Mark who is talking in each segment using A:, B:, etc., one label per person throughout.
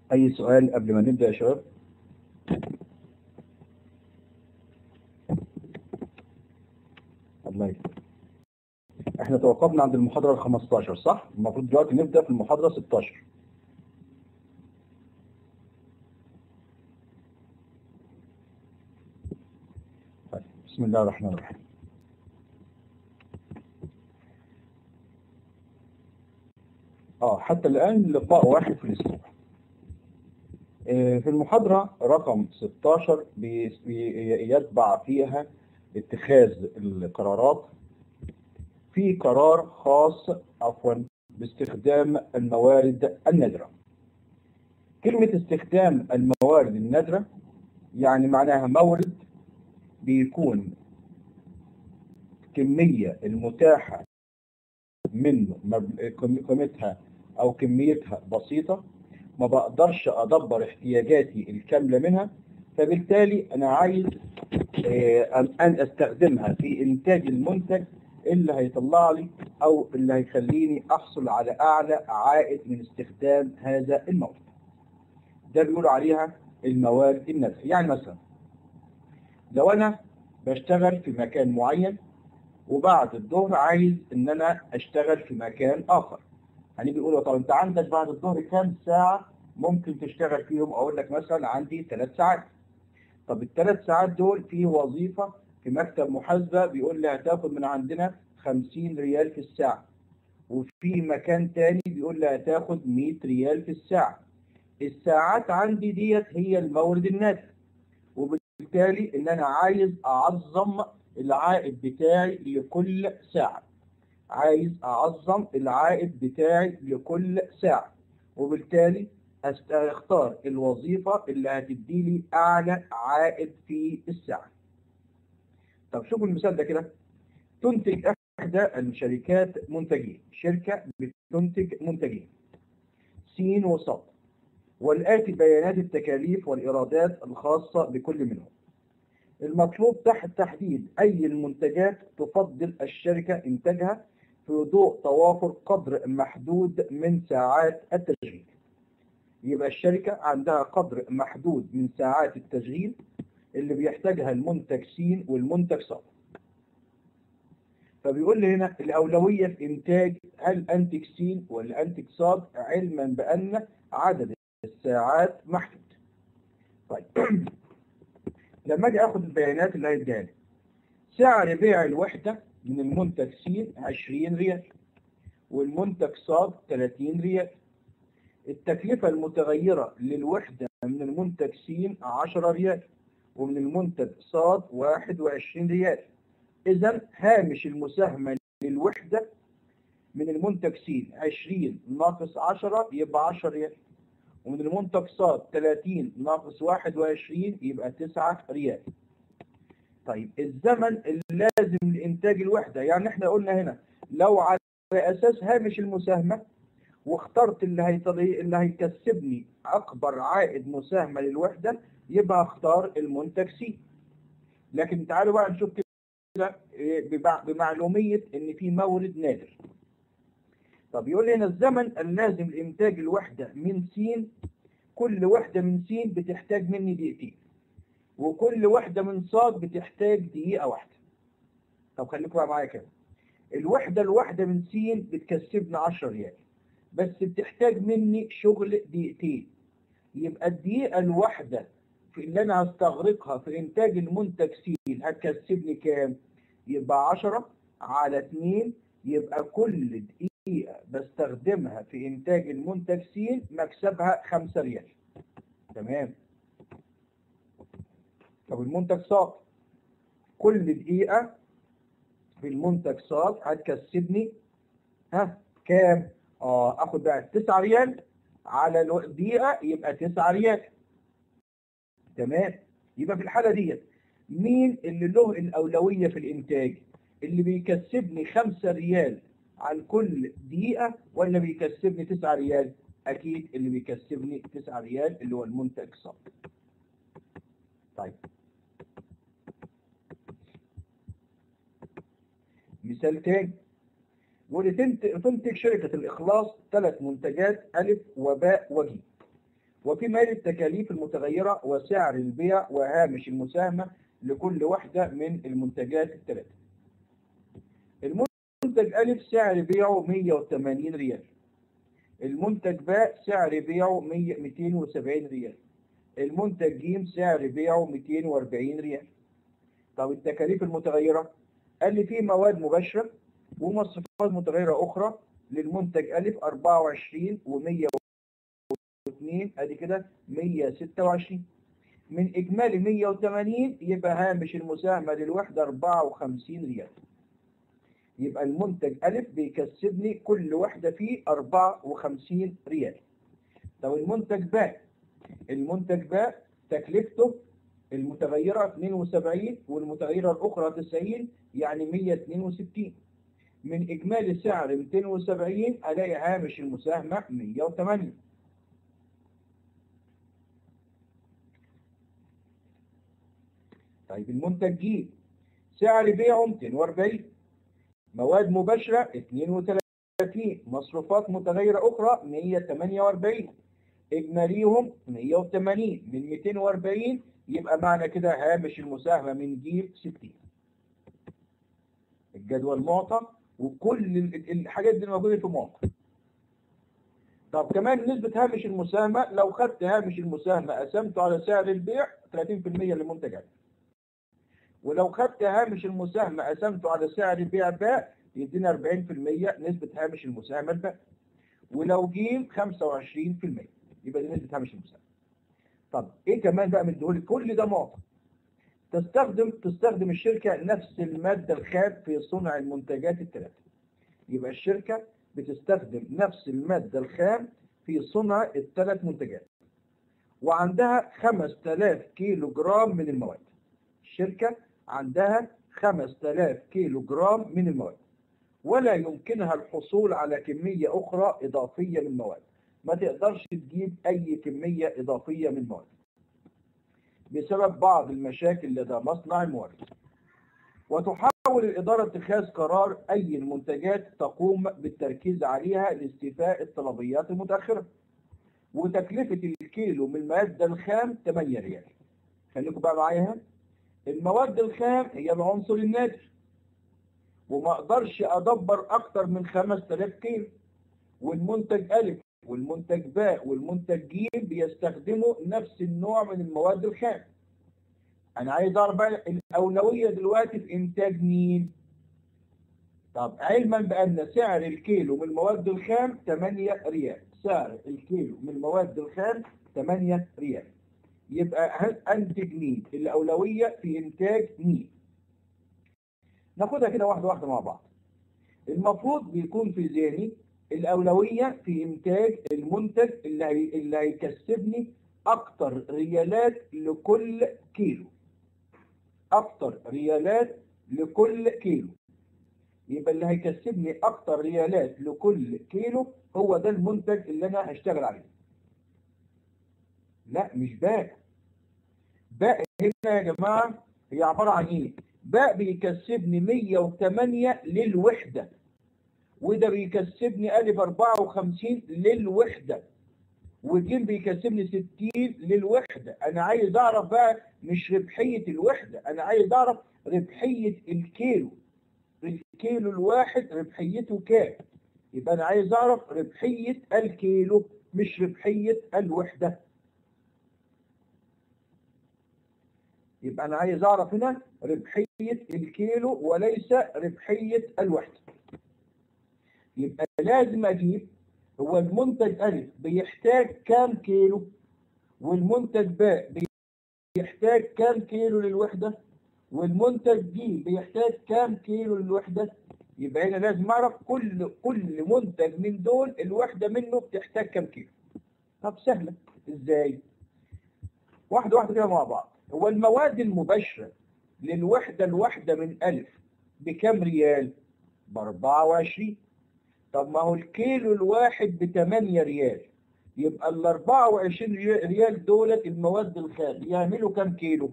A: أي سؤال قبل ما نبدأ يا شباب؟ الله يسلمك. احنا توقفنا عند المحاضرة ال 15 صح؟ المفروض دلوقتي نبدأ في المحاضرة 16 طيب بسم الله الرحمن الرحيم اه حتى الآن لقاء واحد في الأسبوع آه، في المحاضرة رقم 16 بي- بي- يتبع فيها اتخاذ القرارات في قرار خاص عفوا باستخدام الموارد النادرة كلمة استخدام الموارد النادرة يعني معناها مورد بيكون كمية المتاحة منه مب- قيم- قيمتها أو كميتها بسيطة ما بقدرش أدبر احتياجاتي الكاملة منها فبالتالي أنا عايز آه، أن أن أستخدمها في إنتاج المنتج اللي هيطلع لي أو اللي هيخليني أحصل على أعلى عائد من استخدام هذا المورد. ده بيقولوا عليها الموارد النادرة، يعني مثلا لو أنا بشتغل في مكان معين وبعد الظهر عايز إن أنا أشتغل في مكان آخر. هنيجي يقول له طب أنت عندك بعد الظهر كام ساعة ممكن تشتغل فيهم؟ أقول لك مثلا عندي ثلاث ساعات. طب الثلاث ساعات دول في وظيفة في مكتب محاسبة بيقول لي هتاخد من عندنا 50 ريال في الساعة وفي مكان تاني بيقول لي هتاخد 100 ريال في الساعة الساعات عندي ديت هي المورد الناتج وبالتالي ان انا عايز اعظم العائد بتاعي لكل ساعة عايز اعظم العائد بتاعي لكل ساعة وبالتالي أست- اختار الوظيفة اللي هتدي لي اعلى عائد في الساعة طب شوفوا المثال ده كده تنتج احدى الشركات منتجين شركة بتنتج منتجين سين وصاد والآتي بيانات التكاليف والإيرادات الخاصة بكل منهم المطلوب تحت تحديد أي المنتجات تفضل الشركة إنتاجها في ضوء توافر قدر محدود من ساعات التشغيل يبقى الشركة عندها قدر محدود من ساعات التشغيل اللي بيحتاجها المنتج س والمنتج ص فبيقول لي هنا الأولوية في إنتاج هل أنتج س ولا أنتج ص علما بأن عدد الساعات محدود طيب لما أجي آخد البيانات اللي هيديها لي سعر بيع الوحدة من المنتج س 20 ريال والمنتج ص 30 ريال التكلفة المتغيرة للوحدة من المنتج س 10 ريال ومن المنتج ص 21 ريال إذا هامش المساهمة للوحدة من المنتج س 20 ناقص 10 يبقى 10 ريال ومن المنتج ص 30 ناقص 21 يبقى 9 ريال طيب الزمن اللازم لإنتاج الوحدة يعني احنا قلنا هنا لو على أساس هامش المساهمة واخترت اللي هيطلي اللي هيكسبني أكبر عائد مساهمة للوحدة يبقى اختار المنتج س لكن تعالوا بقى نشوف كده إيه، بمع- بمعلومية إن في مورد نادر طب يقول لي هنا الزمن اللازم لإنتاج الوحدة من س كل وحدة من س بتحتاج مني دقيقتين وكل وحدة من ص بتحتاج دقيقة واحدة طب خليكم بقى معايا كده الوحدة الواحدة من س بتكسبني 10 ريال بس بتحتاج مني شغل دقيقتين يبقى الدقيقة الواحدة في اللي أنا هستغرقها في إنتاج المنتج س هتكسبني كام؟ يبقى 10 على 2 يبقى كل دقيقة بستخدمها في إنتاج المنتج س مكسبها 5 ريال تمام طب المنتج ص كل دقيقة في المنتج ص هتكسبني ها كام؟ اه اخد بقى 9 ريال على الو- الدقيقة يبقى 9 ريال تمام يبقى في الحالة ديت مين اللي له الأولوية في الإنتاج اللي بيكسبني 5 ريال عن كل دقيقة ولا بيكسبني 9 ريال أكيد اللي بيكسبني 9 ريال اللي هو المنتج ص طيب مثال تاني يقول لي تنت- تنتج شركة الإخلاص ثلاث منتجات ألف وباء وجيم وفيما يلي التكاليف المتغيرة وسعر البيع وهامش المساهمة لكل واحدة من المنتجات الثلاثة المنتج ألف سعر بيعه 180 ريال المنتج باء سعر بيعه 100 270 ريال المنتج ج سعر بيعه 240 ريال طب التكاليف المتغيرة قال لي في مواد مباشرة ومصروفات متغيرة أخرى للمنتج ألف 24 و102 ادي كده 126 من إجمالي 180 يبقى هامش المساهمة للوحدة 54 ريال يبقى المنتج ألف بيكسبني كل واحدة فيه 54 ريال طب المنتج باء المنتج باء تكلفته المتغيرة 72 والمتغيرة الأخرى 90 يعني 162 من إجمالي سعر 270 ألاقي هامش المساهمة 108 طيب المنتج ج سعر بيعه 240 مواد مباشرة 32 مصروفات متغيرة أخرى 148 إجماليهم 180 من 240 يبقى معنى كده هامش المساهمة من ج 60 الجدول معطى وكل الحاجات دي موجودة في معطى طب كمان نسبة هامش المساهمة لو خدت هامش المساهمة قسمته على سعر البيع 30% للمنتج ألف ولو خدت هامش المساهمة قسمته على سعر البيع باء يدينا 40% نسبة هامش المساهمة الباء ولو جيم 25% يبقى دي نسبة هامش المساهمة طب ايه كمان بقى مديهولي كل ده معطى تستخدم تستخدم الشركة نفس المادة الخام في صنع المنتجات الثلاثة يبقى الشركة بتستخدم نفس المادة الخام في صنع الثلاث منتجات وعندها 5000 كيلو جرام من المواد الشركة عندها 5000 كيلو جرام من المواد ولا يمكنها الحصول على كمية أخرى إضافية من المواد ما تقدرش تجيب أي كمية إضافية من المواد بسبب بعض المشاكل لدى مصنع المورد وتحاول الإدارة اتخاذ قرار أي المنتجات تقوم بالتركيز عليها لاستيفاء الطلبيات المتأخرة وتكلفة الكيلو من المادة الخام 8 ريال خليكم بقى معايا المواد الخام هي العنصر النادر وما اقدرش ادبر اكتر من 5000 كيلو والمنتج الف والمنتج باء والمنتج ج بيستخدموا نفس النوع من المواد الخام انا عايز اعرف بقى الاولويه دلوقتي في انتاج مين طب علما بان سعر الكيلو من المواد الخام 8 ريال سعر الكيلو من المواد الخام 8 ريال يبقى انتج مين الاولويه في انتاج مين ناخدها كده واحده واحده مع بعض المفروض بيكون في ذهني الاولويه في انتاج المنتج اللي هي اللي هيكسبني اكتر ريالات لكل كيلو اكتر ريالات لكل كيلو يبقى اللي هيكسبني اكتر ريالات لكل كيلو هو ده المنتج اللي انا هشتغل عليه لا مش باء باء هنا يا جماعة هي عبارة عن ايه باء بيكسبني 108 للوحدة وده بيكسبني ألف 54 للوحدة وجيم بيكسبني 60 للوحدة أنا عايز أعرف بقى مش ربحية الوحدة أنا عايز أعرف ربحية الكيلو الكيلو الواحد ربحيته كام يبقى أنا عايز أعرف ربحية الكيلو مش ربحية الوحدة يبقى أنا عايز أعرف هنا ربحية الكيلو وليس ربحية الوحدة يبقى لازم أجيب هو المنتج ألف بيحتاج كام كيلو والمنتج باء بيحتاج كام كيلو للوحدة والمنتج ج بيحتاج كام كيلو للوحدة يبقى هنا لازم أعرف كل كل منتج من دول الوحدة منه بتحتاج كام كيلو طب سهلة إزاي واحدة واحدة كده مع بعض هو المواد المباشرة للوحدة الواحدة من ألف بكام ريال؟ ب 24 طب ما هو الكيلو الواحد ب 8 ريال يبقى ال 24 ريال دولت المواد الخام يعملوا كام كيلو؟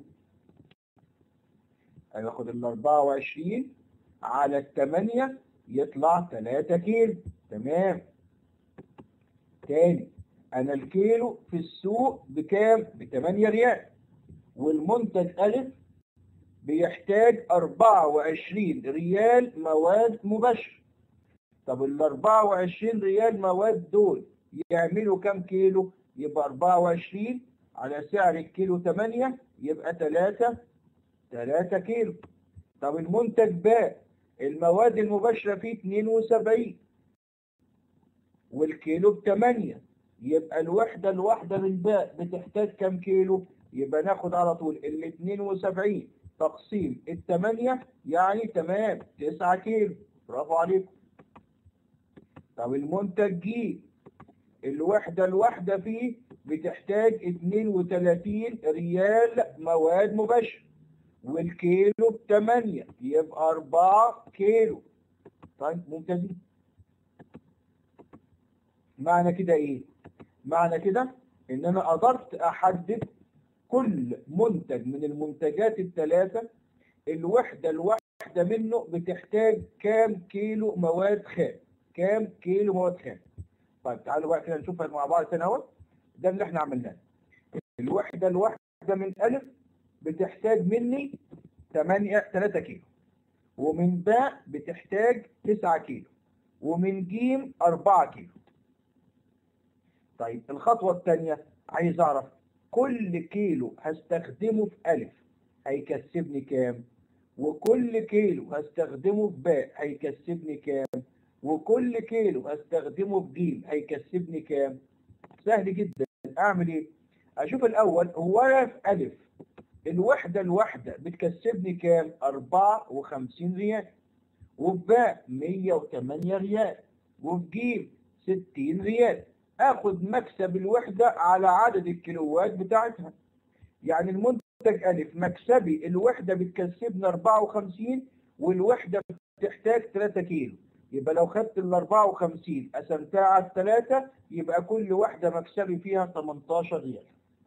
A: هياخد ال 24 على ال 8 يطلع 3 كيلو تمام تاني انا الكيلو في السوق بكام ب 8 ريال والمنتج ألف بيحتاج 24 ريال مواد مباشرة طب ال 24 ريال مواد دول يعملوا كام كيلو يبقى 24 على سعر الكيلو 8 يبقى 3 3 كيلو طب المنتج باء المواد المباشرة فيه 72 والكيلو ب 8 يبقى الوحدة الواحدة من باء بتحتاج كام كيلو يبقى ناخد على طول ال 72 تقسيم ال 8 يعني تمام 9 كيلو برافو عليكم طب المنتج ج الوحدة الواحدة فيه بتحتاج 32 ريال مواد مباشرة والكيلو ب 8 يبقى 4 كيلو طيب ممتازين معنى كده ايه معنى كده ان انا قدرت احدد كل منتج من المنتجات الثلاثة الوحدة الواحدة منه بتحتاج كام كيلو مواد خام كام كيلو مواد خام طيب تعالوا بقى كده نشوفها مع بعض تاني اهو ده اللي احنا عملناه الوحدة الواحدة من ألف بتحتاج مني 8 3 كيلو ومن باء بتحتاج 9 كيلو ومن جيم 4 كيلو طيب الخطوة الثانية عايز أعرف كل كيلو هستخدمه في ألف هيكسبني كام وكل كيلو هستخدمه في باء هيكسبني كام وكل كيلو هستخدمه في جيم هيكسبني كام سهل جدا أعمل إيه أشوف الأول هو أنا في ألف الوحدة الواحدة بتكسبني كام 54 ريال وفي باء 108 ريال وفي جيم 60 ريال اخد مكسب الوحدة على عدد الكيلوات بتاعتها يعني المنتج ألف مكسبي الوحدة بتكسبنا 54 والوحدة بتحتاج 3 كيلو يبقى لو خدت ال 54 قسمتها على الثلاثة يبقى كل واحدة مكسبي فيها 18 ريال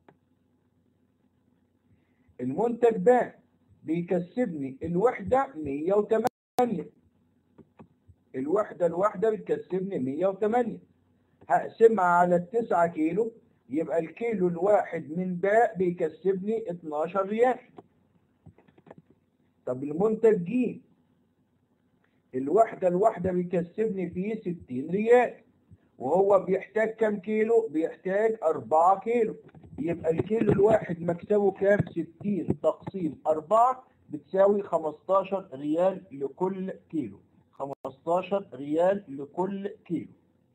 A: المنتج ده بيكسبني الوحدة 108 الوحدة الواحدة بتكسبني 108 هقسمها على التسعة كيلو يبقى الكيلو الواحد من باء بيكسبني 12 ريال طب المنتج ج الوحدة الواحدة بيكسبني فيه 60 ريال وهو بيحتاج كام كيلو بيحتاج 4 كيلو يبقى الكيلو الواحد مكسبه كام 60 تقسيم 4 بتساوي 15 ريال لكل كيلو 15 ريال لكل كيلو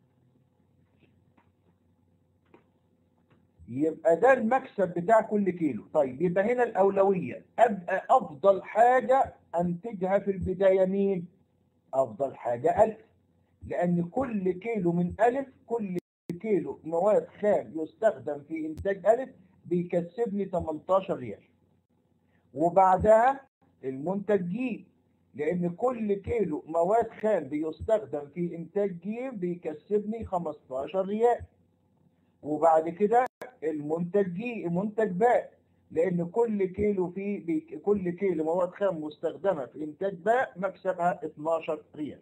A: يبقى ده المكسب بتاع كل كيلو طيب يبقى هنا الأولوية أبقى أفضل حاجة أنتجها في البداية مين أفضل حاجة ألف لأن كل كيلو من ألف كل كيلو مواد خام يستخدم في إنتاج ألف بيكسبني 18 ريال وبعدها المنتج ج لأن كل كيلو مواد خام بيستخدم في إنتاج ج بيكسبني 15 ريال وبعد كده المنتج ج منتج باء لأن كل كيلو فيه كل كيلو مواد خام مستخدمة في إنتاج باء مكسبها 12 ريال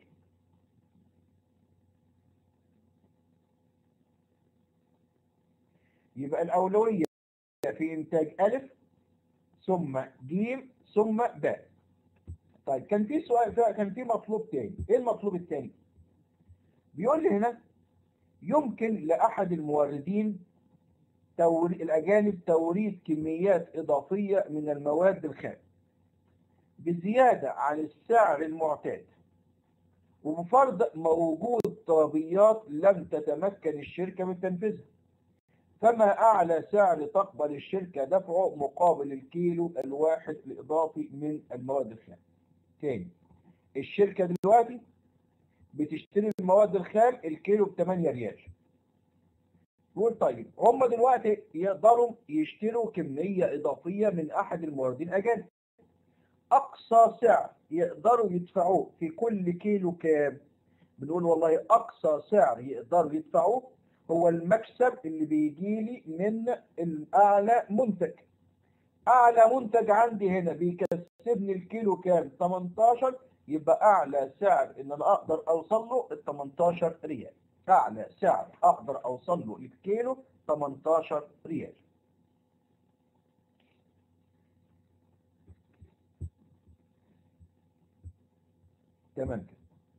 A: يبقى الأولوية في إنتاج ألف ثم ج ثم باء طيب كان في سؤال كان في مطلوب تاني إيه المطلوب التاني؟ بيقول لي هنا يمكن لأحد الموردين توري... الأجانب توريد كميات إضافية من المواد الخام بزيادة عن السعر المعتاد وبفرض وجود طلبيات لم تتمكن الشركة من تنفيذها فما أعلى سعر تقبل الشركة دفعه مقابل الكيلو الواحد الإضافي من المواد الخام تاني الشركة دلوقتي بتشتري المواد الخام الكيلو ب 8 ريال يقول طيب هم دلوقتي يقدروا يشتروا كمية إضافية من أحد الموردين الأجانب أقصى سعر يقدروا يدفعوه في كل كيلو كام بنقول والله أقصى سعر يقدروا يدفعوه هو المكسب اللي بيجي لي من الأعلى منتج أعلى منتج عندي هنا بيكسبني الكيلو كام 18 يبقى أعلى سعر إن أنا أقدر أوصل له ال 18 ريال أعلى سعر أقدر أوصل له للكيلو 18 ريال تمام كده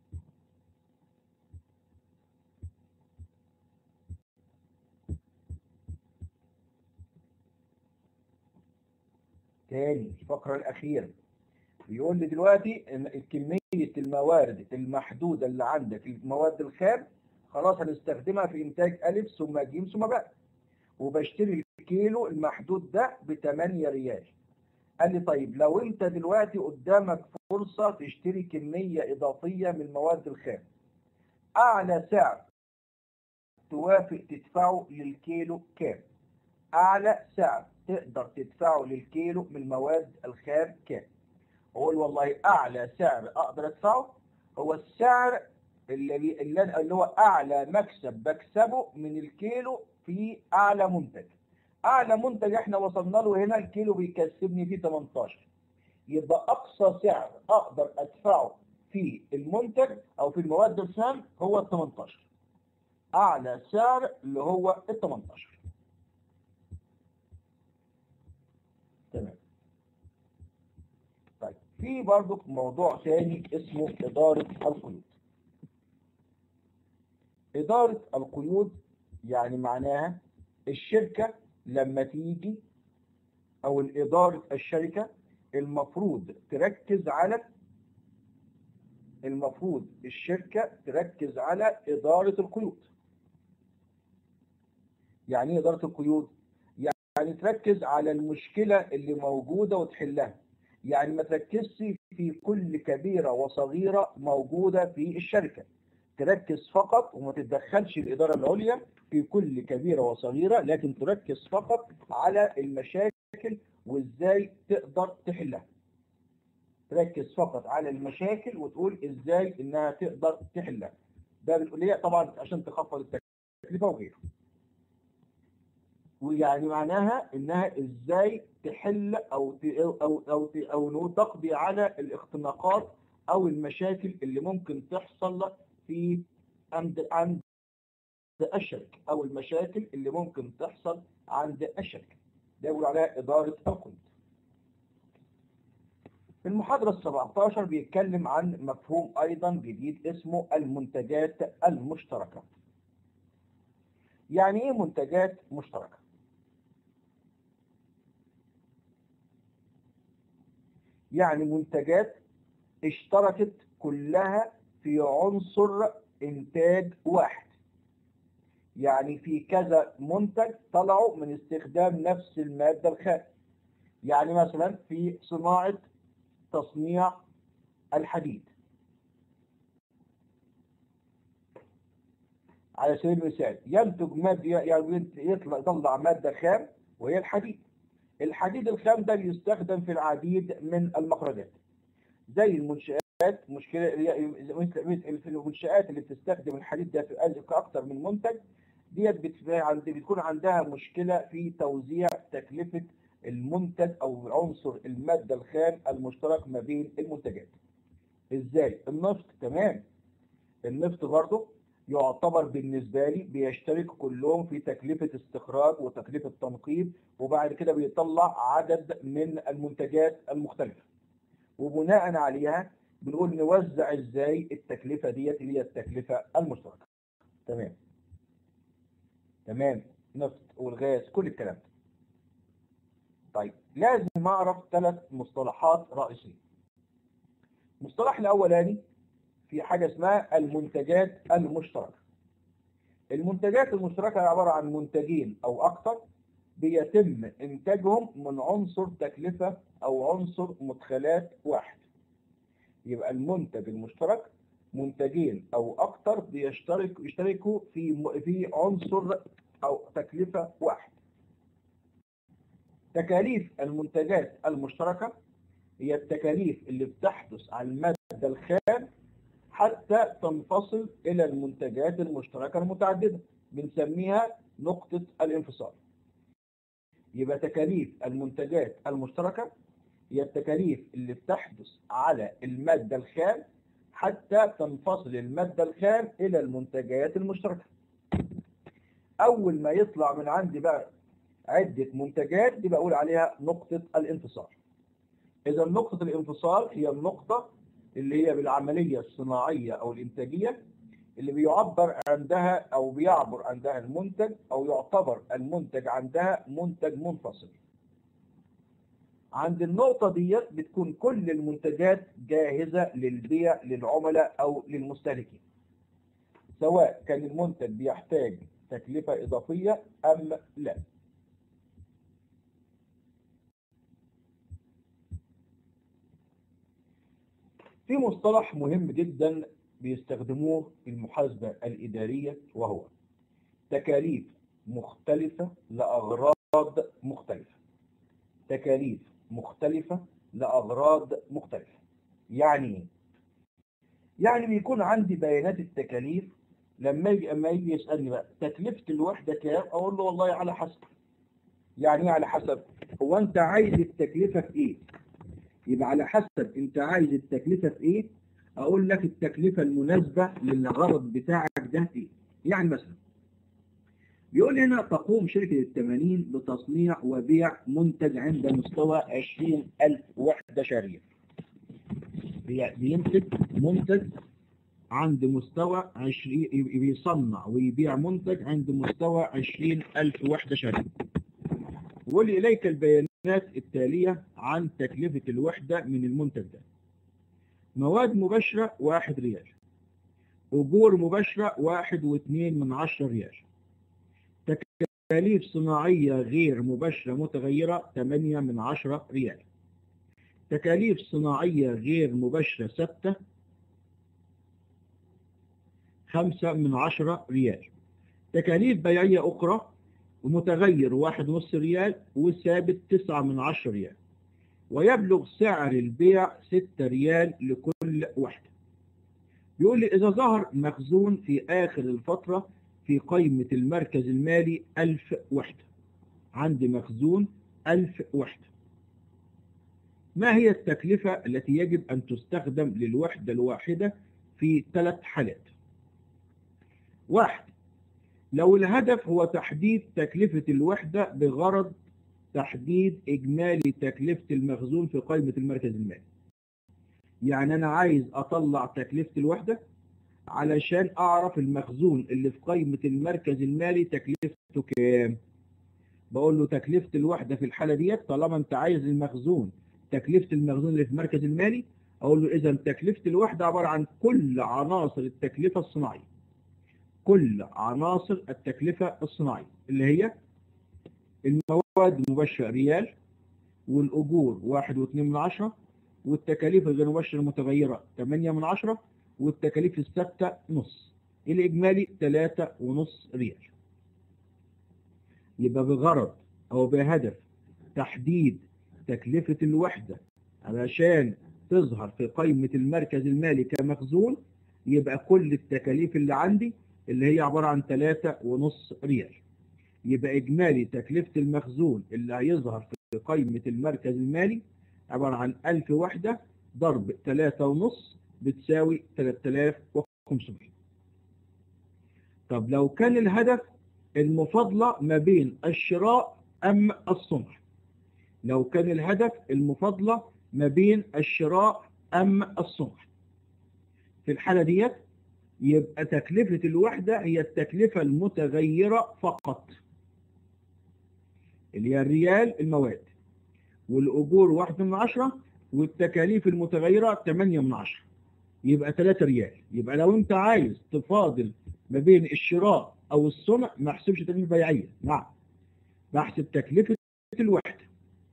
A: تاني الفقرة الأخيرة بيقول لي دلوقتي إن كمية الموارد المحدودة اللي عندك في المواد الخام خلاص هنستخدمها في إنتاج ألف ثم ج ثم باء وبشتري الكيلو المحدود ده ب 8 ريال قال لي طيب لو أنت دلوقتي قدامك فرصة تشتري كمية إضافية من المواد الخام أعلى سعر توافق تدفعه للكيلو كام؟ أعلى سعر تقدر تدفعه للكيلو من المواد الخام كام؟ أقول والله أعلى سعر أقدر أدفعه هو السعر اللي اللي اللي هو أعلى مكسب بكسبه من الكيلو في أعلى منتج. أعلى منتج إحنا وصلنا له هنا الكيلو بيكسبني فيه 18. يبقى أقصى سعر أقدر أدفعه في المنتج أو في المواد الخام هو ال 18. أعلى سعر اللي هو ال 18. تمام. طيب في برضو موضوع ثاني اسمه إدارة القيود. إدارة القيود يعني معناها الشركة لما تيجي أو إدارة الشركة المفروض تركز على المفروض الشركة تركز على إدارة القيود. يعني إيه إدارة القيود؟ يعني تركز على المشكلة اللي موجودة وتحلها. يعني ما تركزش في كل كبيرة وصغيرة موجودة في الشركة. تركز فقط وما تتدخلش الإدارة العليا في كل كبيرة وصغيرة لكن تركز فقط على المشاكل وإزاي تقدر تحلها. تركز فقط على المشاكل وتقول إزاي إنها تقدر تحلها. ده بالكلية طبعا عشان تخفض التكلفة وغيره. ويعني معناها انها ازاي تحل او ت- او او ت- او تقضي على الاختناقات او المشاكل اللي ممكن تحصل في عند عند الشركه او المشاكل اللي ممكن تحصل عند الشركه ده يقول عليها اداره القيود في المحاضرة ال 17 بيتكلم عن مفهوم أيضا جديد اسمه المنتجات المشتركة. يعني إيه منتجات مشتركة؟ يعني منتجات اشتركت كلها في عنصر إنتاج واحد. يعني في كذا منتج طلعوا من استخدام نفس المادة الخام. يعني مثلا في صناعة تصنيع الحديد على سبيل المثال ينتج مادة يعني يطلع يطلع مادة خام وهي الحديد الحديد الخام ده بيستخدم في العديد من المخرجات زي المنشآت مشكلة مثل في المنشآت اللي بتستخدم الحديد ده في أكثر من منتج ديت بتكون عندها مشكلة في توزيع تكلفة المنتج او عنصر المادة الخام المشترك ما بين المنتجات ازاي النفط تمام النفط برضه يعتبر بالنسبة لي بيشترك كلهم في تكلفة استخراج وتكلفة تنقيب وبعد كده بيطلع عدد من المنتجات المختلفة وبناء عليها بنقول نوزع ازاي التكلفة ديت اللي هي التكلفة المشتركة تمام تمام نفط والغاز كل الكلام ده طيب لازم اعرف ثلاث مصطلحات رئيسيه المصطلح الاولاني في حاجه اسمها المنتجات المشتركه المنتجات المشتركه عباره عن منتجين او اكثر بيتم انتاجهم من عنصر تكلفه او عنصر مدخلات واحد يبقى المنتج المشترك منتجين او اكثر بيشترك يشتركوا في في عنصر او تكلفه واحد تكاليف المنتجات المشتركة هي التكاليف اللي بتحدث على المادة الخام حتى تنفصل إلى المنتجات المشتركة المتعددة بنسميها نقطة الانفصال يبقى تكاليف المنتجات المشتركة هي التكاليف اللي بتحدث على المادة الخام حتى تنفصل المادة الخام إلى المنتجات المشتركة أول ما يطلع من عندي بقى عدة منتجات دي بقول عليها نقطة الانفصال إذا نقطة الانفصال هي النقطة اللي هي بالعملية الصناعية أو الإنتاجية اللي بيعبر عندها أو بيعبر عندها المنتج أو يعتبر المنتج عندها منتج منفصل عند النقطة ديت بتكون كل المنتجات جاهزة للبيع للعملاء أو للمستهلكين سواء كان المنتج بيحتاج تكلفة إضافية أم لا في مصطلح مهم جدا بيستخدموه المحاسبة الإدارية وهو تكاليف مختلفة لأغراض مختلفة تكاليف مختلفة لأغراض مختلفة يعني ايه؟ يعني بيكون عندي بيانات التكاليف لما يجي اما يجي يسالني بقى تكلفه الوحده كام اقول له والله على حسب يعني ايه على حسب هو انت عايز التكلفه في ايه يبقى على حسب انت عايز التكلفه في ايه اقول لك التكلفه المناسبه للغرض بتاعك ده ايه يعني مثلا بيقول هنا تقوم شركة التمانين بتصنيع وبيع منتج عند مستوى 20000 وحدة شهرية بيمسك منتج عند مستوى 20 بيصنع ويبيع منتج عند مستوى 20000 وحدة شهرية ولي إليك البيانات التالية عن تكلفة الوحدة من المنتج ده مواد مباشرة واحد ريال أجور مباشرة واحد واثنين من عشرة ريال تكاليف صناعية غير مباشرة متغيرة 8 من 10 ريال تكاليف صناعية غير مباشرة ثابتة 5 من 10 ريال تكاليف بيعية أخرى ومتغير واحد ونص ريال وثابت 9 من 10 ريال ويبلغ سعر البيع 6 ريال لكل وحدة بيقول لي إذا ظهر مخزون في آخر الفترة في قائمة المركز المالي ألف وحدة عندي مخزون ألف وحدة ما هي التكلفة التي يجب أن تستخدم للوحدة الواحدة في ثلاث حالات واحد لو الهدف هو تحديد تكلفة الوحدة بغرض تحديد إجمالي تكلفة المخزون في قائمة المركز المالي يعني أنا عايز أطلع تكلفة الوحدة علشان اعرف المخزون اللي في قائمة المركز المالي تكلفته كام بقول له تكلفة الوحدة في الحالة ديت طالما انت عايز المخزون تكلفة المخزون اللي في المركز المالي اقول له اذا تكلفة الوحدة عبارة عن كل عناصر التكلفة الصناعية كل عناصر التكلفة الصناعية اللي هي المواد المباشرة ريال والاجور واحد واثنين من عشرة والتكاليف الغير مباشرة المتغيرة 8 من عشرة والتكاليف الثابتة نص الإجمالي ثلاثة ونص ريال يبقى بغرض أو بهدف تحديد تكلفة الوحدة علشان تظهر في قائمة المركز المالي كمخزون يبقى كل التكاليف اللي عندي اللي هي عبارة عن ثلاثة ونص ريال يبقى إجمالي تكلفة المخزون اللي هيظهر في قائمة المركز المالي عبارة عن 1000 وحدة ضرب ثلاثة ونص بتساوي 3500 طب لو كان الهدف المفاضلة ما بين الشراء أم الصنع لو كان الهدف المفاضلة ما بين الشراء أم الصنع في الحالة ديت يبقى تكلفة الوحدة هي التكلفة المتغيرة فقط اللي هي الريال المواد والأجور واحد من عشرة والتكاليف المتغيرة 8 من عشرة يبقى 3 ريال يبقى لو انت عايز تفاضل ما بين الشراء او الصنع ما احسبش تكلفه بيعيه نعم بحسب تكلفه الوحده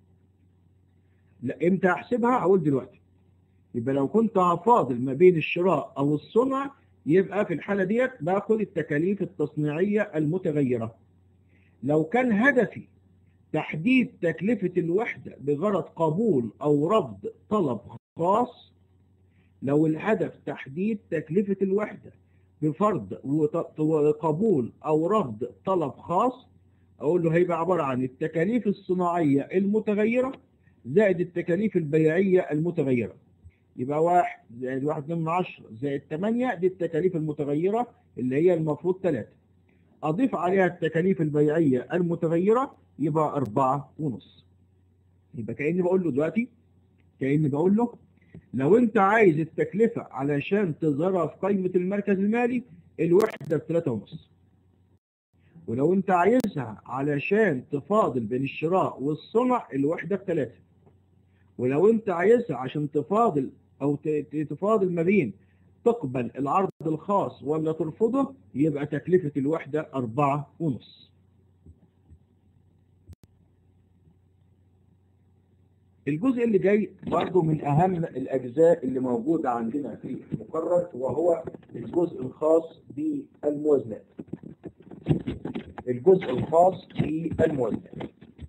A: لا امتى احسبها هقول دلوقتي يبقى لو كنت هفاضل ما بين الشراء او الصنع يبقى في الحاله ديت باخد التكاليف التصنيعيه المتغيره لو كان هدفي تحديد تكلفه الوحده بغرض قبول او رفض طلب خاص لو الهدف تحديد تكلفة الوحدة بفرض وقبول أو رفض طلب خاص أقول له هيبقى عبارة عن التكاليف الصناعية المتغيرة زائد التكاليف البيعية المتغيرة يبقى واحد زائد واحد اتنين من عشرة زائد تمانية دي التكاليف المتغيرة اللي هي المفروض تلاتة أضيف عليها التكاليف البيعية المتغيرة يبقى أربعة ونص يبقى كأني بقول له دلوقتي كأني بقول له لو أنت عايز التكلفة علشان تظهرها في قائمة المركز المالي الوحدة بثلاثة ونص ولو أنت عايزها علشان تفاضل بين الشراء والصنع الوحدة بثلاثة ولو أنت عايزها عشان تفاضل أو تفاضل ما بين تقبل العرض الخاص ولا ترفضه يبقى تكلفة الوحدة أربعة ونص الجزء اللي جاي برضه من أهم الأجزاء اللي موجودة عندنا في المقرر وهو الجزء الخاص بالموازنات الجزء الخاص بالموازنات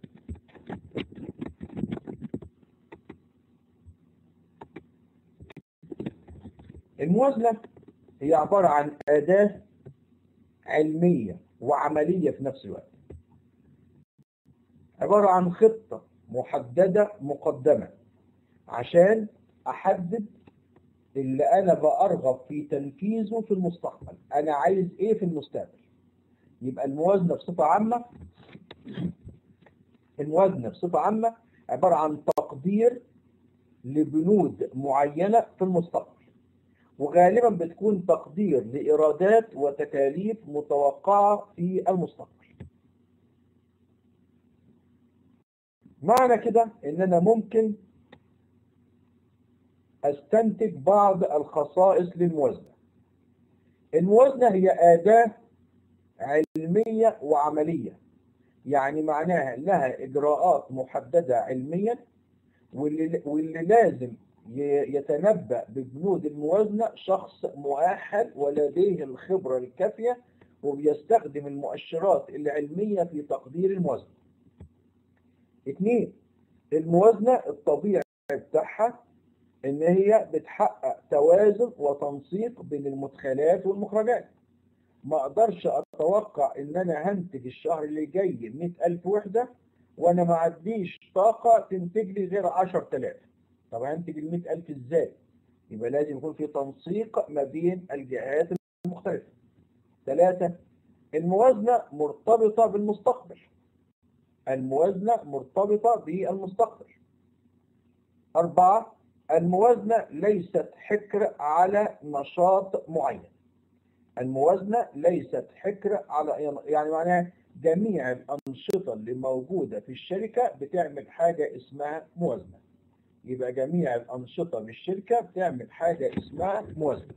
A: الموازنة هي عبارة عن أداة علمية وعملية في نفس الوقت عبارة عن خطة محددة مقدمة عشان أحدد اللي أنا بأرغب في تنفيذه في المستقبل أنا عايز إيه في المستقبل يبقى الموازنة بصفة عامة الموازنة بصفة عامة عبارة عن تقدير لبنود معينة في المستقبل وغالبا بتكون تقدير لإيرادات وتكاليف متوقعة في المستقبل معنى كده ان انا ممكن استنتج بعض الخصائص للموازنة الموازنة هي أداة علمية وعملية يعني معناها لها إجراءات محددة علميا واللي, واللي لازم يتنبأ ببنود الموازنة شخص مؤهل ولديه الخبرة الكافية وبيستخدم المؤشرات العلمية في تقدير الموازنة اثنين الموازنة الطبيعي بتاعها ان هي بتحقق توازن وتنسيق بين المدخلات والمخرجات ما اقدرش اتوقع ان انا هنتج الشهر اللي جاي 100000 وحدة وانا ما عنديش طاقة تنتج لي غير 10000 طب هنتج ال 100000 ازاي يبقى لازم يكون في تنسيق ما بين الجهات المختلفة ثلاثة الموازنة مرتبطة بالمستقبل الموازنة مرتبطة بالمستقبل أربعة الموازنة ليست حكر على نشاط معين الموازنة ليست حكر على يعني معناها جميع الأنشطة اللي موجودة في الشركة بتعمل حاجة اسمها موازنة يبقى جميع الأنشطة بالشركة بتعمل حاجة اسمها موازنة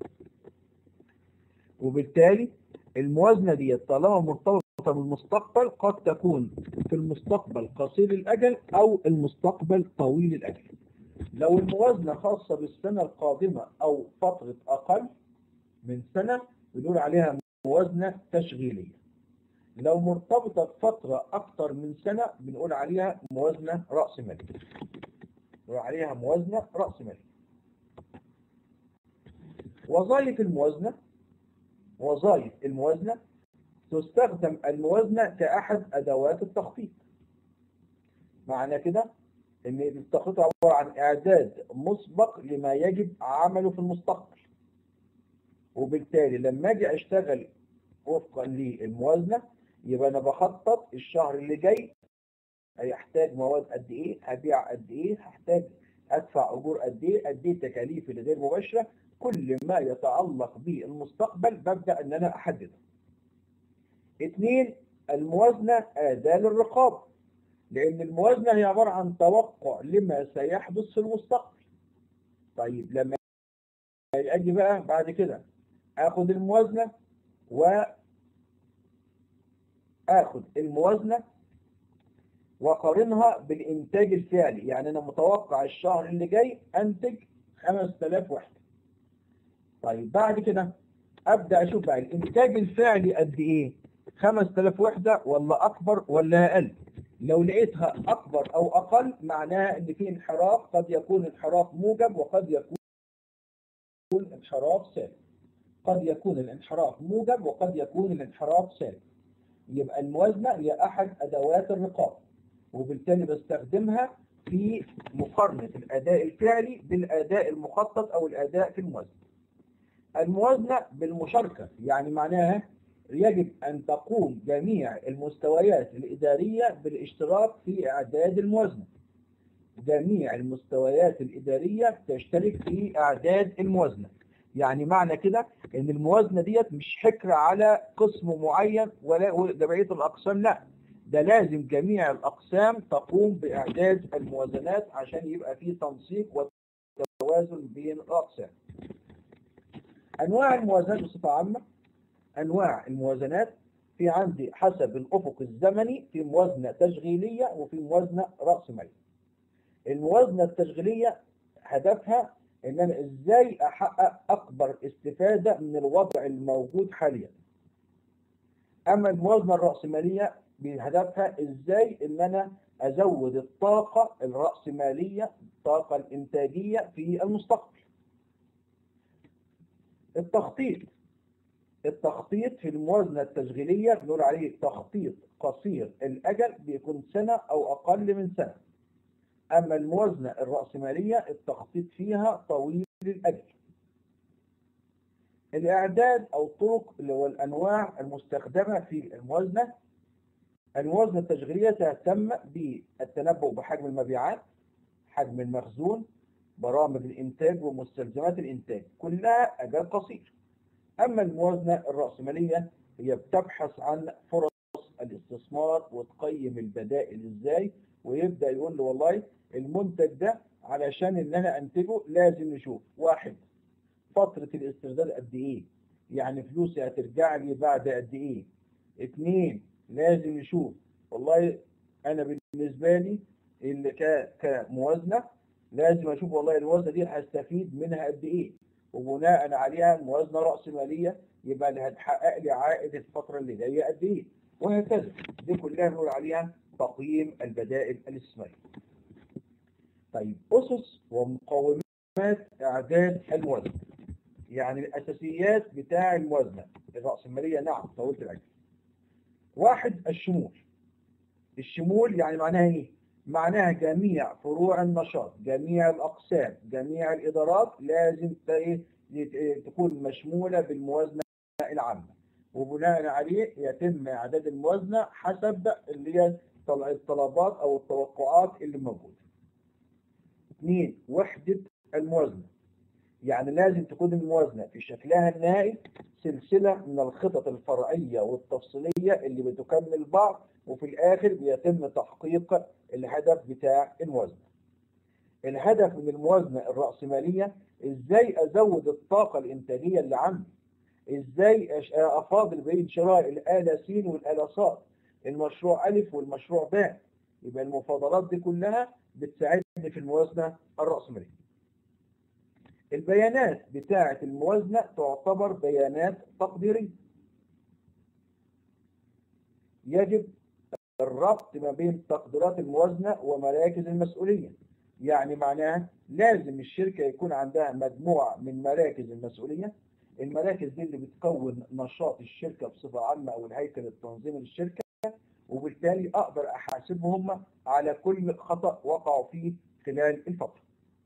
A: وبالتالي الموازنة دي طالما مرتبطة بالمستقبل قد تكون في المستقبل قصير الأجل أو المستقبل طويل الأجل لو الموازنة خاصة بالسنة القادمة أو فترة أقل من سنة بنقول عليها موازنة تشغيلية لو مرتبطة بفترة أكثر من سنة بنقول عليها موازنة رأس مالية بنقول عليها موازنة رأس مالية وظائف الموازنة وظائف الموازنة تستخدم الموازنة كأحد أدوات التخطيط معنى كده ان التخطيط عبارة عن اعداد مسبق لما يجب عمله في المستقبل وبالتالي لما اجي اشتغل وفقا للموازنة يبقى انا بخطط الشهر اللي جاي هيحتاج مواد قد ايه هبيع قد ايه هحتاج ادفع اجور قد ايه قد ايه تكاليف الغير مباشرة كل ما يتعلق بالمستقبل ببدأ ان انا احدده اثنين الموازنة اداة للرقابة لأن الموازنة هي عبارة عن توقع لما سيحدث في المستقبل طيب لما أجي بقى بعد كده أخذ الموازنة و أخذ الموازنة وقارنها بالإنتاج الفعلي يعني أنا متوقع الشهر اللي جاي أنتج 5000 وحدة طيب بعد كده أبدأ أشوف بقى الإنتاج الفعلي قد إيه 5000 وحدة ولا أكبر ولا أقل لو لقيتها أكبر أو أقل معناها إن في انحراف قد يكون انحراف موجب وقد يكون انحراف سالب قد يكون الانحراف موجب وقد يكون الانحراف سالب يبقى الموازنة هي أحد أدوات الرقابة وبالتالي بستخدمها في مقارنة الأداء الفعلي بالأداء المخطط أو الأداء في الموازنة الموازنة بالمشاركة يعني معناها يجب أن تقوم جميع المستويات الإدارية بالاشتراك في إعداد الموازنة جميع المستويات الإدارية تشترك في إعداد الموازنة يعني معنى كده ان الموازنة ديت مش حكر على قسم معين ولا جمعية الأقسام لا ده لازم جميع الأقسام تقوم بإعداد الموازنات عشان يبقى في تنسيق وتوازن بين الأقسام أنواع الموازنات بصفة عامة أنواع الموازنات في عندي حسب الأفق الزمني في موازنة تشغيلية وفي موازنة رأس مالية الموازنة التشغيلية هدفها ان انا ازاي احقق اكبر استفادة من الوضع الموجود حاليا اما الموازنة الرأسمالية بهدفها ازاي ان انا ازود الطاقة الرأسمالية الطاقة الانتاجية في المستقبل التخطيط التخطيط في الموازنة التشغيلية بنقول عليه تخطيط قصير الأجل بيكون سنة أو أقل من سنة أما الموازنة الرأسمالية التخطيط فيها طويل الأجل الإعداد أو الطرق اللي هو الأنواع المستخدمة في الموازنة الموازنة التشغيلية تهتم بالتنبؤ بحجم المبيعات حجم المخزون برامج الإنتاج ومستلزمات الإنتاج كلها أجال قصير أما الموازنة الرأسمالية هي بتبحث عن فرص الاستثمار وتقيم البدائل إزاي ويبدأ يقول له والله المنتج ده علشان ان انا انتجه لازم نشوف واحد فترة الاسترداد قد ايه يعني فلوسي هترجع لي بعد قد ايه اتنين لازم نشوف والله انا بالنسبة لي اللي كموازنة لازم اشوف والله الموازنة دي هستفيد منها قد ايه وبناء عليها موازنة رأس مالية يبقى اللي هتحقق لي عائد الفترة اللي جاية قد ايه وهكذا دي كلها نقول عليها تقييم البدائل الاستثمارية طيب أسس ومقومات إعداد الموازنة يعني الأساسيات بتاع الموازنة الرأسمالية نعم طولت الأجل واحد الشمول الشمول يعني معناها ايه؟ معناها جميع فروع النشاط جميع الأقسام جميع الإدارات لازم تكون مشمولة بالموازنة العامة وبناء عليه يتم إعداد الموازنة حسب اللي هي الطلبات أو التوقعات اللي موجودة اثنين وحدة الموازنة يعني لازم تكون الموازنة في شكلها النهائي سلسلة من الخطط الفرعية والتفصيلية اللي بتكمل بعض وفي الآخر بيتم تحقيق الهدف بتاع الموازنة الهدف من الموازنة الرأسمالية ازاي ازود الطاقة الانتاجية اللي عندي ازاي افاضل بين شراء الآلة س والآلة ص المشروع ألف والمشروع باء يبقى المفاضلات دي كلها بتساعدني في الموازنة الرأسمالية البيانات بتاعة الموازنة تعتبر بيانات تقديرية يجب الربط ما بين تقديرات الموازنة ومراكز المسؤولية يعني معناها لازم الشركة يكون عندها مجموعة من مراكز المسؤولية المراكز دي اللي بتكون نشاط الشركة بصفة عامة أو الهيكل التنظيمي للشركة وبالتالي أقدر أحاسبهم على كل خطأ وقعوا فيه خلال الفترة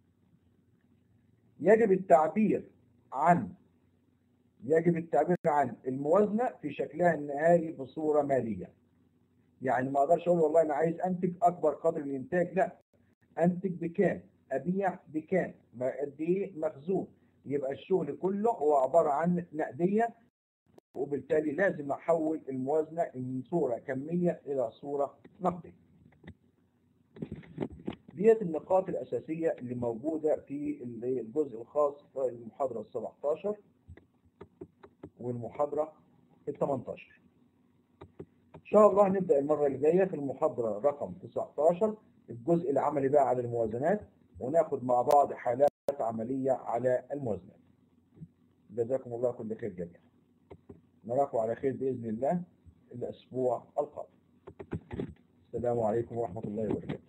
A: يجب التعبير عن يجب التعبير عن الموازنة في شكلها النهائي بصورة مالية يعني ما اقدرش اقول والله انا عايز انتج اكبر قدر من الانتاج لا انتج بكام ابيع بكام قد ايه مخزون يبقى الشغل كله هو عبارة عن نقدية وبالتالي لازم احول الموازنة من صورة كمية الى صورة نقدية ديت النقاط الأساسية اللي موجودة في الجزء الخاص في المحاضرة ال 17 والمحاضرة ال 18 إن شاء الله هنبدأ المرة اللي جاية في المحاضرة رقم 19 الجزء العملي بقى على الموازنات وناخد مع بعض حالات عملية على الموازنات جزاكم الله كل خير جميعا نراكم على خير بإذن الله الأسبوع القادم السلام عليكم ورحمة الله وبركاته